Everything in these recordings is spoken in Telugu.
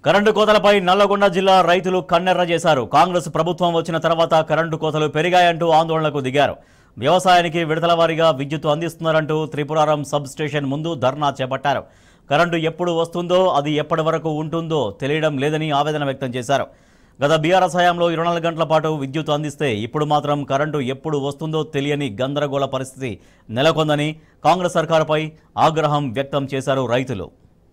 కరెంటు కోతలపై నల్లగొండ జిల్లా రైతులు కన్నెర్ర చేశారు కాంగ్రెస్ ప్రభుత్వం వచ్చిన తర్వాత కరెంటు కోతలు పెరిగాయంటూ ఆందోళనకు దిగారు వ్యవసాయానికి విడతల వారీగా విద్యుత్ అందిస్తున్నారంటూ త్రిపురారం సబ్ స్టేషన్ ముందు ధర్నా చేపట్టారు కరెంటు ఎప్పుడు వస్తుందో అది ఎప్పటి వరకు ఉంటుందో తెలియడం లేదని ఆవేదన వ్యక్తం చేశారు గత బీఆర్ఎస్ హయాంలో ఇరవై నాలుగు గంటల పాటు విద్యుత్ అందిస్తే ఇప్పుడు మాత్రం కరెంటు ఎప్పుడు వస్తుందో తెలియని గందరగోళ పరిస్థితి నెలకొందని కాంగ్రెస్ సర్కారుపై ఆగ్రహం వ్యక్తం చేశారు రైతులు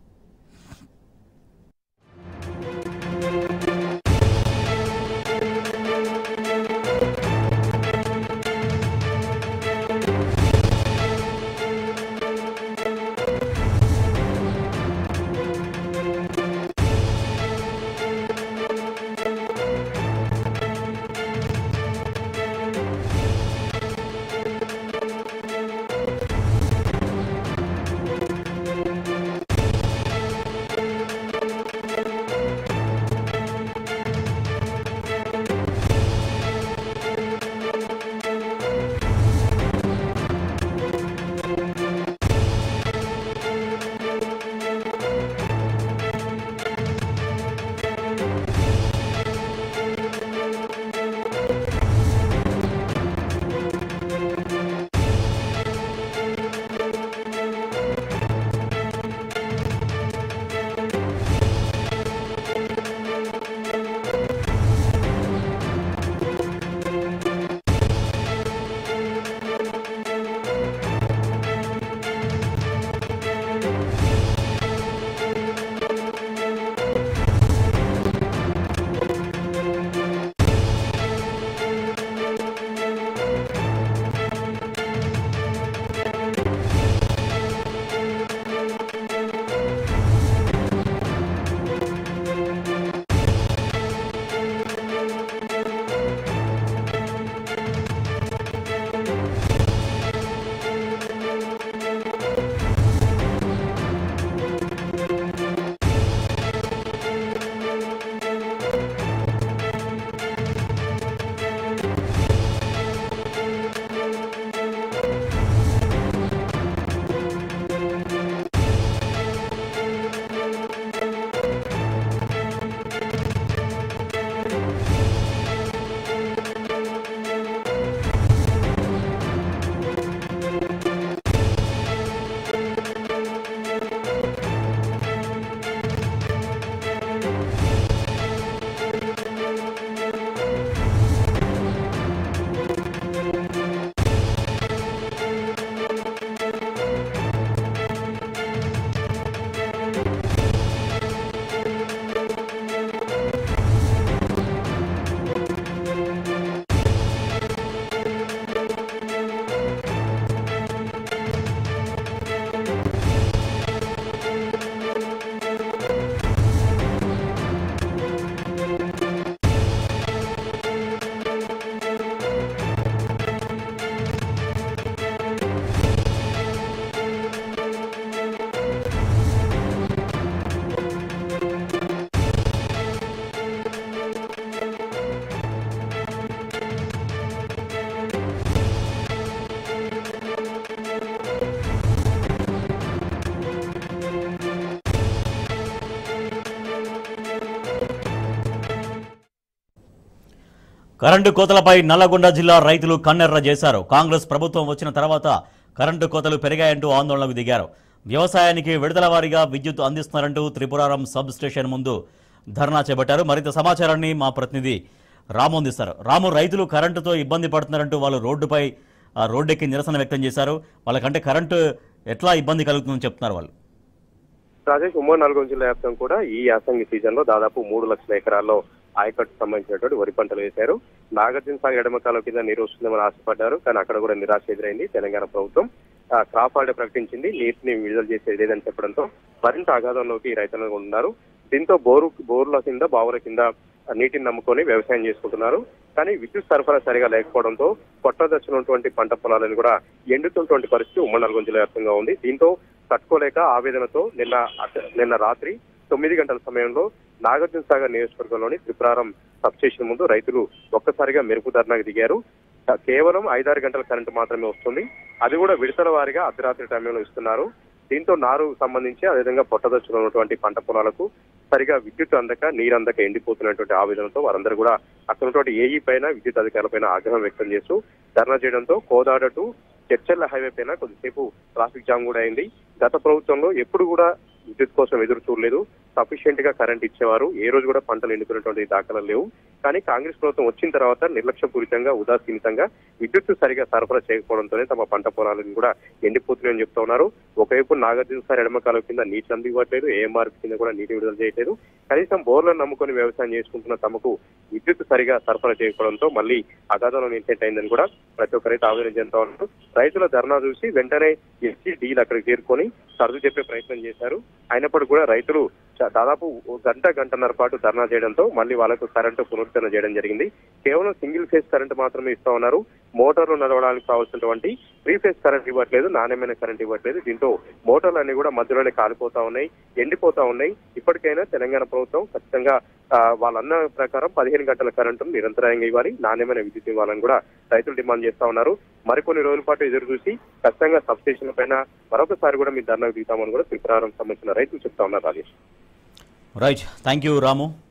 కరెంటు కోతలపై నల్లగొండ జిల్లా రైతులు కన్నెర్ర చేశారు కాంగ్రెస్ ప్రభుత్వం వచ్చిన తర్వాత కరెంటు కోతలు పెరిగాయంటూ ఆందోళనకు దిగారు వ్యవసాయానికి విడుదల వారీగా విద్యుత్ అందిస్తున్నారంటూ త్రిపురారం సబ్ స్టేషన్ ముందు ధర్నా చేపట్టారు మరింత సమాచారాన్ని మా ప్రతినిధి రాము అందిస్తారు రాము రైతులు కరెంటుతో ఇబ్బంది పడుతున్నారంటూ వాళ్ళు రోడ్డుపై ఆ, రోడ్డెక్కి నిరసన వ్యక్తం చేశారు వాళ్ళకంటే కరెంటు ఎట్లా ఇబ్బంది కలుగుతుందని చెప్తున్నారు వాళ్ళు రాజేష్ ఉమ్మడి నల్గొండ జిల్లా వ్యాప్తం కూడా ఈ యాసంగి సీజన్ లో దాదాపు మూడు లక్షల ఎకరాల్లో ఆయకట్టు సంబంధించినటువంటి వరి పంటలు వేశారు నాగార్జున సాగర్ ఎడమకాలం కింద నీరు వస్తుందని ఆశపడ్డారు కానీ అక్కడ కూడా నిరాశ ఎదురైంది తెలంగాణ ప్రభుత్వం ఆ, క్రాప్ హాలిడే ప్రకటించింది నీటిని విడుదల చేసేది లేదని చెప్పడంతో మరింత అగాధంలోకి రైతులు ఉన్నారు దీంతో బోరు బోర్ల కింద బావుల కింద నీటిని నమ్ముకొని వ్యవసాయం చేసుకుంటున్నారు కానీ విద్యుత్ సరఫరా సరిగా లేకపోవడంతో కొట్ట దశలున్నటువంటి పంట పొలాలను కూడా ఎండుతున్నటువంటి పరిస్థితి ఉమ్మడి నల్గొండ జిల్లా వ్యాప్తంగా ఉంది దీంతో తట్టుకోలేక ఆవేదనతో నిన్న అట- నిన్న రాత్రి తొమ్మిది గంటల సమయంలో నాగార్జున సాగర్ నియోజకవర్గంలోని త్రిపురారం సబ్స్టేషన్ ముందు రైతులు ఒక్కసారిగా మెరుపు ధర్నాకు దిగారు కేవలం ఐదారు గంటల కరెంటు మాత్రమే వస్తుంది అది కూడా విడతల వారీగా అర్ధరాత్రి టైంలో ఇస్తున్నారు దీంతో నారు సంబంధించి అదేవిధంగా పొట్టదచ్చులో ఉన్నటువంటి పంట పొలాలకు సరిగా విద్యుత్ అందక నీరు అందక ఎండిపోతున్నటువంటి ఆవేదనతో వారందరూ కూడా అక్కడ ఉన్నటువంటి ఏఈ పైన విద్యుత్ అధికారుల పైన ఆగ్రహం వ్యక్తం చేస్తూ ధర్నా చేయడంతో కోదాడ టు చర్చల్ల హైవే పైన కొద్దిసేపు ట్రాఫిక్ జామ్ కూడా అయింది గత ప్రభుత్వంలో ఎప్పుడు కూడా విద్యుత్ కోసం ఎదురు చూడలేదు సఫిషియెంట్ గా కరెంట్ ఇచ్చేవారు ఏ రోజు కూడా పంటలు ఎండుకున్నటువంటి దాఖలాలు లేవు కానీ కాంగ్రెస్ ప్రభుత్వం వచ్చిన తర్వాత నిర్లక్ష్యపూరితంగా ఉదాసీనితంగా విద్యుత్ సరిగా సరఫరా చేయకపోవడంతోనే తమ పంట పొలాలను కూడా ఎండిపోతున్నాయని చెప్తా ఉన్నారు ఒకవైపు నాగార్జున సార్ ఎడమకాలం కింద నీటి అందివ్వట్లేదు ఏఎంఆర్ కింద కూడా నీటి విడుదల చేయట్లేదు కనీసం బోర్లను నమ్ముకొని వ్యవసాయం చేసుకుంటున్న తమకు విద్యుత్ సరిగా సరఫరా చేయకపోవడంతో మళ్ళీ అగాధంలో ఇన్సెంట్ అయిందని కూడా ప్రతి ఒక్కరైతే ఆవేదన చెందుతా ఉన్నారు రైతుల ధర్నా చూసి వెంటనే ఎస్సీ డీలు అక్కడికి చేరుకొని సర్దు చెప్పే ప్రయత్నం చేశారు అయినప్పటికీ కూడా రైతులు చ- దాదాపు ఓ గంట గంటన్నర పాటు ధర్నా చేయడంతో మళ్ళీ వాళ్ళకు కరెంటు పునరుద్ధరణ చేయడం జరిగింది కేవలం సింగిల్ ఫేజ్ కరెంట్ మాత్రమే ఇస్తా ఉన్నారు మోటార్లు నడవడానికి కావాల్సినటువంటి త్రీ ఫేజ్ కరెంట్ ఇవ్వట్లేదు నాణ్యమైన కరెంట్ ఇవ్వట్లేదు దీంతో మోటార్లు అన్ని కూడా మధ్యలోనే కాలిపోతా ఉన్నాయి ఎండిపోతా ఉన్నాయి ఇప్పటికైనా తెలంగాణ ప్రభుత్వం ఖచ్చితంగా ఆ, వాళ్ళన్న ప్రకారం పదిహేను గంటల కరెంటును నిరంతరాయంగా ఇవ్వాలి నాణ్యమైన విద్యుత్ ఇవ్వాలని కూడా రైతులు డిమాండ్ చేస్తా ఉన్నారు మరికొన్ని రోజుల పాటు ఎదురు చూసి ఖచ్చితంగా సబ్స్టేషన్ల పైన మరొకసారి కూడా మీ ధర్నాకు దిగుతామని కూడా త్రిపురారం సంబంధించిన రైతులు చెప్తా ఉన్నారు Rajesh right thank you Ramu